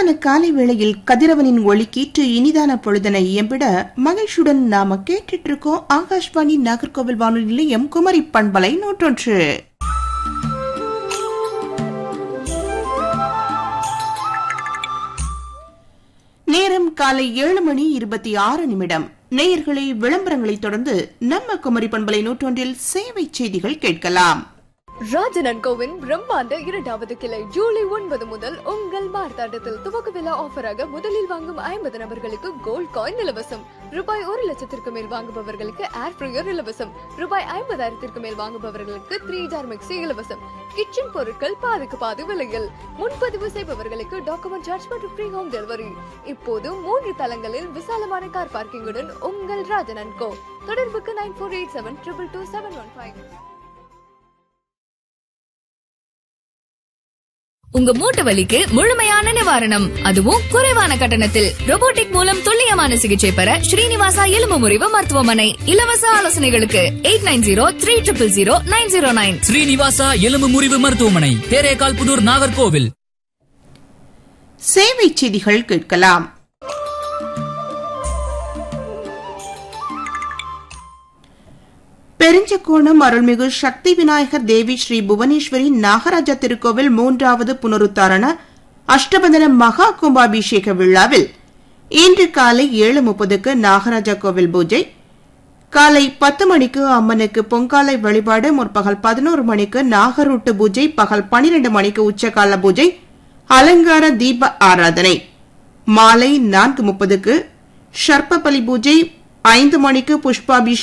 இனிமையான காலை வேளையில் கதிரவனின் ஒளி கீற்று இனிதான பொழுதனை எம்பிட மகிழ்ச்சியுடன் நாம கேட்டுட்டு இருக்கோம் ஆகாஷ்வாணி நாகர்கோவில் வானொலி நிலையம் குமரி பண்பலை நூற்றொன்று நேரம் காலை ஏழு மணி இருபத்தி ஆறு நிமிடம் நேயர்களை விளம்பரங்களை தொடர்ந்து நம்ம குமரி பண்பலை நூற்றொன்றில் சேவை செய்திகள் கேட்கலாம் ராஜனன் கோவின் பிரம்மாண்ட இரண்டாவது கிளை ஜூலை ஒன்பது முதல் உங்கள் மார்த்தாண்டத்தில் துவக்க விழா ஆஃபராக முதலில் வாங்கும் ஐம்பது நபர்களுக்கு கோல்ட் காயின் இலவசம் ரூபாய் ஒரு லட்சத்திற்கு மேல் வாங்குபவர்களுக்கு ஏர் ஃப்ரையர் இலவசம் ரூபாய் ஐம்பதாயிரத்திற்கு மேல் வாங்குபவர்களுக்கு த்ரீ ஜார் மிக்சி இலவசம் கிச்சன் பொருட்கள் பாதிக்கு பாதி விலையில் முன்பதிவு செய்பவர்களுக்கு டாக்குமெண்ட் சார்ஜ் மற்றும் ஃப்ரீ ஹோம் டெலிவரி இப்போது மூன்று தளங்களில் விசாலமான கார் பார்க்கிங்குடன் உங்கள் ராஜனன் கோ தொடர்புக்கு nine four eight seven triple two seven one five உங்க மூட்டு வலிக்கு முழுமையான நிவாரணம் அதுவும் குறைவான கட்டணத்தில் robotic மூலம் துல்லியமான சிகிச்சை பெற ஸ்ரீனிவாசா எலும்பு முறிவு மருத்துவமனை இலவச ஆலோசனைகளுக்கு eight nine zero three triple zero nine zero nine Srinivasa எலும்பு முறிவு மருத்துவமனை தேரேகால் புதூர் நாகர்கோவில் சேவை செய்திகள் கேட்கலாம் பெருஞ்சக்கோணம் அருள்மிகு சக்தி விநாயகர் தேவி ஸ்ரீ புவனேஸ்வரி நாகராஜா திருக்கோவில் மூன்றாவது புனருத்தாரண அஷ்டபந்தன மகா கும்பாபிஷேக விழாவில் இன்று காலை ஏழு முப்பதுக்கு நாகராஜா கோவில் பூஜை காலை பத்து மணிக்கு அம்மனுக்கு பொங்காலை வழிபாடு முற்பகல் பதினோரு மணிக்கு நாகரூட்டு பூஜை பகல் பனிரெண்டு மணிக்கு உச்சகால பூஜை அலங்கார தீப ஆராதனை மாலை நான்கு முப்பதுக்கு ஷர்ப்பபலி பூஜை ஐந்து மணிக்கு புஷ்பாபிஷேகம்